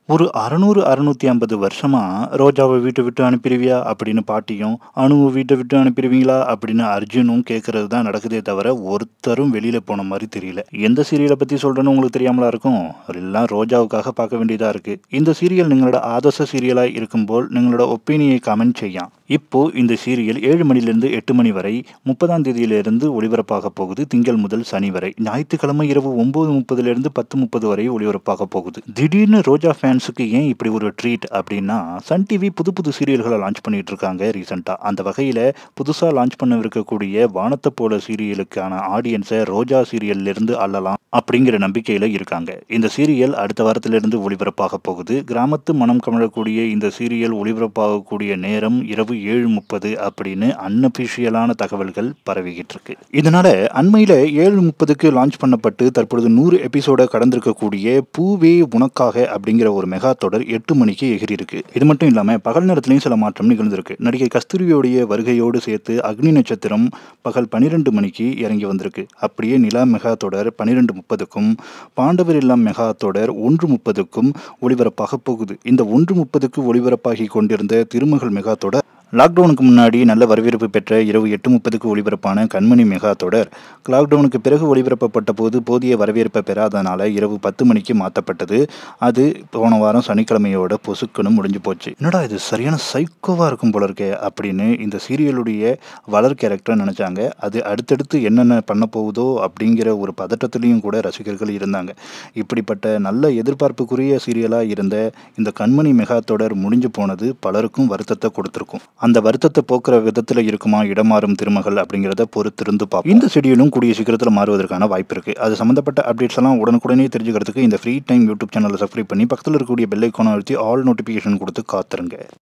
ஒரு அறநூறு அறுநூத்தி ஐம்பது வருஷமா ரோஜாவை வீட்டை விட்டு அனுப்பிடுவியா அப்படின்னு பாட்டியும் அணுவை வீட்டை விட்டு அனுப்பிடுவீங்களா அப்படின்னு அர்ஜுனும் கேட்கறது தான் நடக்குதே தவிர ஒருத்தரும் வெளியில போன மாதிரி தெரியல எந்த சீரியலை பத்தி சொல்றேன்னு உங்களுக்கு தெரியாமலா இருக்கும் எல்லாம் ரோஜாவுக்காக பார்க்க வேண்டியதா இருக்கு இந்த சீரியல் நிங்களோட ஆதர்ச சீரியலா இருக்கும்போது நிங்களோட ஒப்பீனியை கமெண்ட் செய்யாம் இப்போ இந்த சீரியல் ஏழு மணிலிருந்து எட்டு மணி வரை முப்பதாம் தேதியிலிருந்து ஒளிபரப்பாக போகுது திங்கள் முதல் சனி வரை ஞாயிற்றுக்கிழமை இரவு ஒன்பது முப்பதுல இருந்து பத்து முப்பது வரை ஒளிபரப்பாக போகுது திடீர்னு ரோஜா ஃபேன்ஸுக்கு ஏன் இப்படி ஒரு ட்ரீட் அப்படின்னா சன் டிவி புது புது சீரியல்களை லான்ச் பண்ணிட்டு இருக்காங்க ரீசெண்டாக அந்த வகையில் புதுசாக லான்ச் பண்ணவிருக்கக்கூடிய வானத்தை போல சீரியலுக்கான ஆடியன்ஸை ரோஜா சீரியல்ல இருந்து அள்ளலாம் அப்படிங்கிற நம்பிக்கையில் இருக்காங்க இந்த சீரியல் அடுத்த வாரத்திலிருந்து ஒளிபரப்பாக போகுது கிராமத்து மனம் கமழக்கூடிய இந்த சீரியல் ஒளிபரப்பாகக்கூடிய நேரம் இரவு ஏழு முப்பது அப்படின்னு அன்அபிஷியலான தகவல்கள் பரவிக்கிட்டு இருக்கு இதனால அண்மையில் ஏழு முப்பதுக்கு லான்ச் பண்ணப்பட்டு தற்பொழுது நூறு எபிசோட கடந்திருக்கக்கூடிய பூவே உனக்காக அப்படிங்கிற ஒரு மெகா தொடர் எட்டு மணிக்கு எகிரி இருக்கு இது மட்டும் இல்லாமல் பகல் நேரத்திலையும் சில மாற்றம் நிகழ்ந்திருக்கு நடிகை கஸ்தூரியோடைய வருகையோடு சேர்த்து அக்னி நட்சத்திரம் பகல் பன்னிரெண்டு மணிக்கு இறங்கி வந்திருக்கு அப்படியே நிலா மெகா தொடர் பன்னிரெண்டு முப்பதுக்கும் பாண்டவர் இல்லம் மெகா தொடர் ஒன்று முப்பதுக்கும் ஒளிபரப்பாக போகுது இந்த ஒன்று முப்பதுக்கு ஒளிபரப்பாகி கொண்டிருந்த திருமகள் மெகா தொடர் லாக்டவுனுக்கு முன்னாடி நல்ல வரவேற்பு பெற்ற இரவு எட்டு முப்பதுக்கு ஒளிபரப்பான கண்மணி மெகா தொடர் லாக்டவுனுக்கு பிறகு ஒளிபரப்பப்பட்ட போது போதிய வரவேற்பை பெறாதனால இரவு பத்து மணிக்கு மாற்றப்பட்டது அது போன வாரம் சனிக்கிழமையோட பொசுக்குன்னு முடிஞ்சு போச்சு என்னடா இது சரியான சைக்கோவாக இருக்கும் போல இருக்கே அப்படின்னு இந்த சீரியலுடைய வளர் கேரக்டர் நினச்சாங்க அது அடுத்தடுத்து என்னென்ன பண்ண போகுதோ அப்படிங்கிற ஒரு பதட்டத்துலேயும் கூட ரசிகர்கள் இருந்தாங்க இப்படிப்பட்ட நல்ல எதிர்பார்ப்புக்குரிய சீரியலாக இருந்த இந்த கண்மணி மெகா தொடர் முடிஞ்சு போனது பலருக்கும் வருத்தத்தை கொடுத்துருக்கும் அந்த வருத்தத்தை போக்குற விதத்தில் இருக்குமா இடமாறும் திருமகள் அப்படிங்கிறத பொறுத்திருந்து பார்ப்போம் இந்த ஷெடியூலும் கூடிய சீக்கிரத்தில் மாறுவதற்கான வாய்ப்பு இருக்கு அது சம்மந்தப்பட்ட அப்டேட்ஸ் எல்லாம் உடனுக்குடனே தெரிஞ்சுக்கிறதுக்கு இந்த ஃப்ரீ டைம் யூடியூப் சேனலை சப்ஸ்கிரைப் பண்ணி பக்கத்தில் இருக்கக்கூடிய பெல் ஐக்கானை அழுத்தி ஆல் நோட்டிஃபிகேஷன் கொடுத்து காத்துருங்க